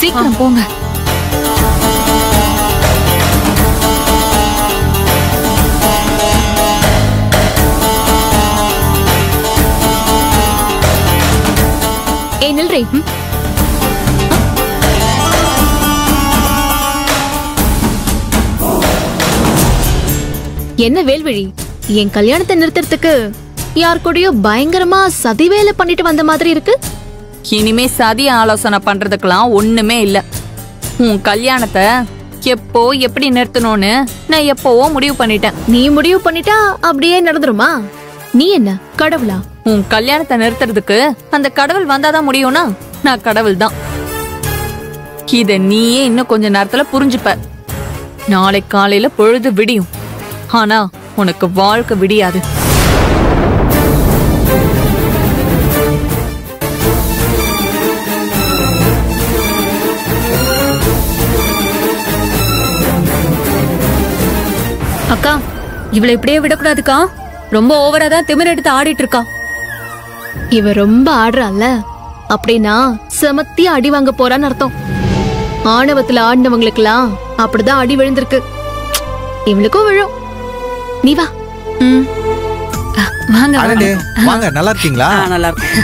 சீக்கிரம் போங்க ஏய் நில்றி ம். என்ன வேல்விழி என் கல்யாணத்தை நிறுத்துறதுக்கு யார் கூடயோ பயங்கரமா சதி வேலை பண்ணிட்டு வந்த மாதிரி இருக்கு இனிமே சதி ஆலோசனை பண்றதுக்கெல்லாம் ஒண்ணுமே இல்ல உன் கல்யாணத்தை எப்போ எப்படி நிறுத்தணும்னு நான் எப்போவோ முடிவு பண்ணிட்டேன் நீ முடிவு பண்ணிட்டா அப்படியே நடந்துருமா நீ என்ன கடவுளா உன் கல்யாணத்தை நிறுத்துறதுக்கு அந்த கடவுள் வந்தாதான் முடியும்னா நான் கடவுள் தான் இத நீயே இன்னும் கொஞ்ச நேரத்துல புரிஞ்சுப்ப நாளை காலையில பொழுது விடியும் ஆனா உனக்கு வாழ்க்கை விடியாது அக்கா இவளை இப்படியே விடக்கூடாதுக்கா ரொம்ப ஓவரா தான் திமிர் எடுத்து ஆடிட்டு இருக்கா இவ ரொம்ப ஆடுறால அப்படின்னா செமத்தியா அடி வாங்க போறான்னு அர்த்தம் ஆணவத்துல ஆடினவங்களுக்கெல்லாம் அப்படிதான் அடி விழுந்திருக்கு இவளுக்கும் விழும் நீ வா ம். அ, வாங்க அடடே வாங்க. வாங்க நல்லா இருக்கீங்களா நல்லா இருக்கும்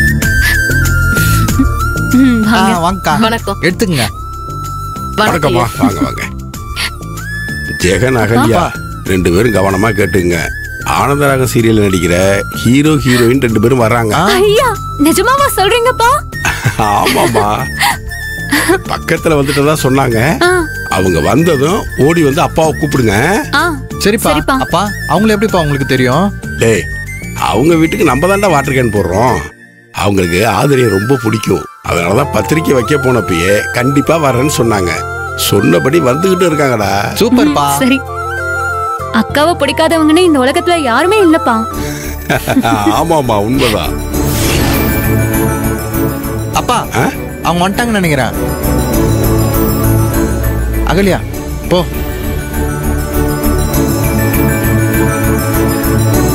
ம், ஆ, வாங்க. வாங்கக்கா வணக்கம் எடுத்துக்கங்க வணக்கம்மா வாங்க வாங்க ஜெகன் அகல்யா ரெண்டு பேரும் கவனமா கேட்டுங்க ஆனந்தராக சீரியல் நடிக்கிற ஹீரோ ஹீரோயின் ரெண்டு பேரும் வர்றாங்க ஐயா நிஜமாவா சொல்றீங்கப்பா ஆமாமா பக்கத்துல வந்துட்டு தான் சொன்னாங்க ஆ, அவங்க வந்ததும் ஓடி வந்து அப்பாவை கூப்பிடுங்க ஆ, சரிப்பா சரிப்பா. அப்பா அவங்கள எப்படிப்பா உங்களுக்கு தெரியும் டேய் அவங்க வீட்டுக்கு நம்ம தாண்டா வாட்டர் கேன் போடுறோம் அவங்களுக்கு ஆதிரியை ரொம்ப பிடிக்கும் அதனாலதான் பத்திரிக்கை வைக்க போனப்பயே கண்டிப்பா வரேன்னு சொன்னாங்க சொன்னபடி வந்துகிட்டு இருக்காங்கடா சூப்பர்ப்பா சரி அக்காவை பிடிக்காதவங்கன்னு இந்த உலகத்துல யாருமே இல்லப்பா ஆமாமா உண்மைதான் அப்பா ஆ? அவங்க வந்துட்டாங்கன்னு நினைக்கிறேன் அகல்யா போ